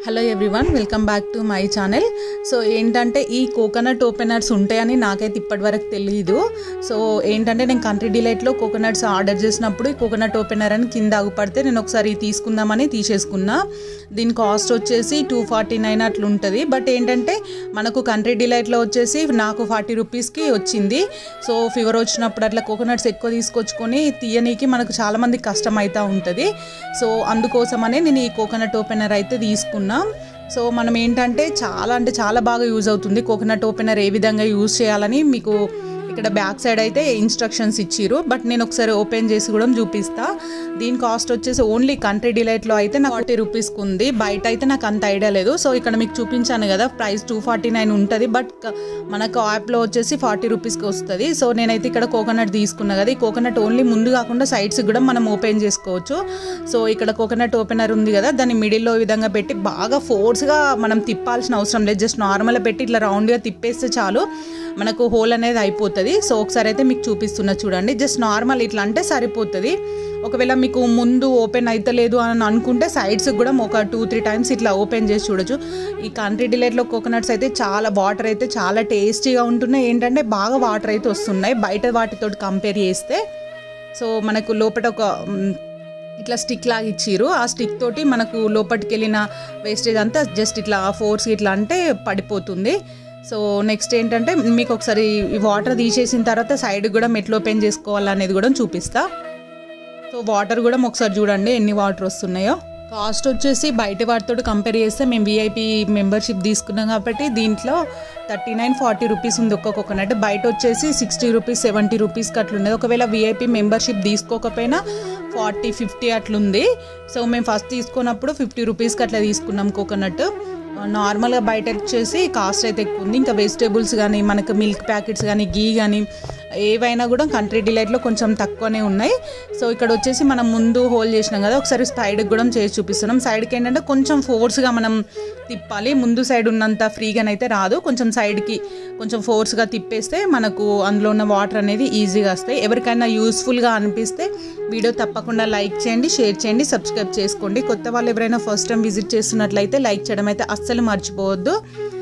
hello everyone welcome back to my channel so ఏంటంటే ఈ coconut openers ఉంటాయని నాకైతే ఇప్పటివరకు తెలియదు సో ఏంటంటే నేను కంట్రీ డిలైట్లో కోకోనట్స్ ఆర్డర్ చేసినప్పుడు ఈ కోకోనట్ ఓపెనర్ అని కింద ఆగుపడితే నేను ఒకసారి తీసుకుందామని తీసేసుకున్నా దీని కాస్ట్ వచ్చేసి టూ ఫార్టీ నైన్ అట్లా ఉంటుంది బట్ ఏంటంటే మనకు కంట్రీ డిలైట్లో వచ్చేసి నాకు ఫార్టీ రూపీస్కి వచ్చింది సో ఫీవర్ వచ్చినప్పుడు అట్లా కోకోనట్స్ ఎక్కువ తీసుకొచ్చుకొని తీయనీకి మనకు చాలామంది కష్టం అవుతూ ఉంటుంది సో అందుకోసమనే నేను ఈ కోకోనట్ ఓపెనర్ అయితే తీసుకున్నా సో మనం ఏంటంటే చాలా అంటే చాలా బాగా యూజ్ అవుతుంది కోకోనట్ ఓపెనర్ ఏ విధంగా యూజ్ చేయాలని మీకు ఇక్కడ బ్యాక్ సైడ్ అయితే ఇన్స్ట్రక్షన్స్ ఇచ్చిరు బట్ నేను ఒకసారి ఓపెన్ చేసి కూడా చూపిస్తా దీని కాస్ట్ వచ్చేసి ఓన్లీ కంట్రీ డిలైట్లో అయితే నాకు ఫార్టీ రూపీస్కి ఉంది బయట అయితే నాకు అంత ఐడియా లేదు సో ఇక్కడ మీకు చూపించాను కదా ప్రైస్ టూ ఫార్టీ నైన్ ఉంటుంది బట్ మనకు యాప్లో వచ్చేసి ఫార్టీ రూపీస్కి వస్తుంది సో నేనైతే ఇక్కడ కోకోనట్ తీసుకున్నా కదా ఈ కోకోనట్ ఓన్లీ ముందు కాకుండా సైడ్స్ కూడా మనం ఓపెన్ చేసుకోవచ్చు సో ఇక్కడ కోకోనట్ ఓపెనర్ ఉంది కదా దాన్ని మిడిల్లో ఈ విధంగా పెట్టి బాగా ఫోర్స్గా మనం తిప్పాల్సిన అవసరం లేదు జస్ట్ నార్మల్గా పెట్టి ఇట్లా రౌండ్గా తిప్పేస్తే చాలు మనకు హోల్ అనేది అయిపోతుంది సో ఒకసారి అయితే మీకు చూపిస్తున్నా చూడండి జస్ట్ నార్మల్ ఇట్లా అంటే సరిపోతుంది ఒకవేళ మీకు ముందు ఓపెన్ అవుతలేదు అని అనుకుంటే సైడ్స్ కూడా ఒక టూ త్రీ టైమ్స్ ఇట్లా ఓపెన్ చేసి చూడొచ్చు ఈ కంట్రీ డిలైట్లో కోకోనట్స్ అయితే చాలా వాటర్ అయితే చాలా టేస్టీగా ఉంటున్నాయి ఏంటంటే బాగా వాటర్ అయితే వస్తున్నాయి బయట వాటితో కంపేర్ చేస్తే సో మనకు లోపల ఒక మ్, ఇట్లా స్టిక్ లాగా ఇచ్చిర్రు ఆ స్టిక్ తోటి మనకు లోపలికి వెళ్ళిన వేస్టేజ్ అంతా జస్ట్ ఇట్లా ఫోర్స్ ఇట్లా అంటే పడిపోతుంది సో నెక్స్ట్ ఏంటంటే మీకు ఒకసారి ఈ వాటర్ తీసేసిన తర్వాత సైడ్ కూడా మెట్లు ఓపెన్ చేసుకోవాలనేది కూడా చూపిస్తా సో వాటర్ కూడా ఒకసారి చూడండి ఎన్ని వాటర్ వస్తున్నాయో కాస్ట్ వచ్చేసి బయట వాటితో కంపేర్ చేస్తే మేము విఐపి మెంబర్షిప్ తీసుకున్నాం కాబట్టి దీంట్లో థర్టీ నైన్ ఫార్టీ రూపీస్ ఉంది ఒక్క కోకోనట్ బయట వచ్చేసి సిక్స్టీ రూపీస్ సెవెంటీ రూపీస్కి అట్లున్నది ఒకవేళ విఐపి మెంబర్షిప్ తీసుకోకపోయినా ఫార్టీ ఫిఫ్టీ అట్లుంది సో మేము ఫస్ట్ తీసుకున్నప్పుడు ఫిఫ్టీ రూపీస్కి అట్లా తీసుకున్నాం కోకోనట్ నార్మల్గా బయట వచ్చేసి కాస్ట్ అయితే ఎక్కువ ఉంది ఇంకా వెజిటేబుల్స్ కానీ మనకు మిల్క్ ప్యాకెట్స్ కానీ గీ కానీ ఏవైనా కూడా కంట్రీ డిలైట్లో కొంచెం తక్కువనే ఉన్నాయి సో ఇక్కడ వచ్చేసి మనం ముందు హోల్ చేసినాం కదా ఒకసారి సైడ్కి కూడా చేసి చూపిస్తున్నాం సైడ్కి ఏంటంటే కొంచెం ఫోర్స్గా మనం తిప్పాలి ముందు సైడ్ ఉన్నంత ఫ్రీగానైతే రాదు కొంచెం సైడ్కి కొంచెం ఫోర్స్గా తిప్పేస్తే మనకు అందులో ఉన్న వాటర్ అనేది ఈజీగా వస్తాయి ఎవరికైనా యూస్ఫుల్గా అనిపిస్తే వీడియో తప్పకుండా లైక్ చేయండి షేర్ చేయండి సబ్స్క్రైబ్ చేసుకోండి కొత్త వాళ్ళు ఎవరైనా ఫస్ట్ టైం విజిట్ చేస్తున్నట్లయితే లైక్ చేయడం అయితే అస్సలు మర్చిపోవద్దు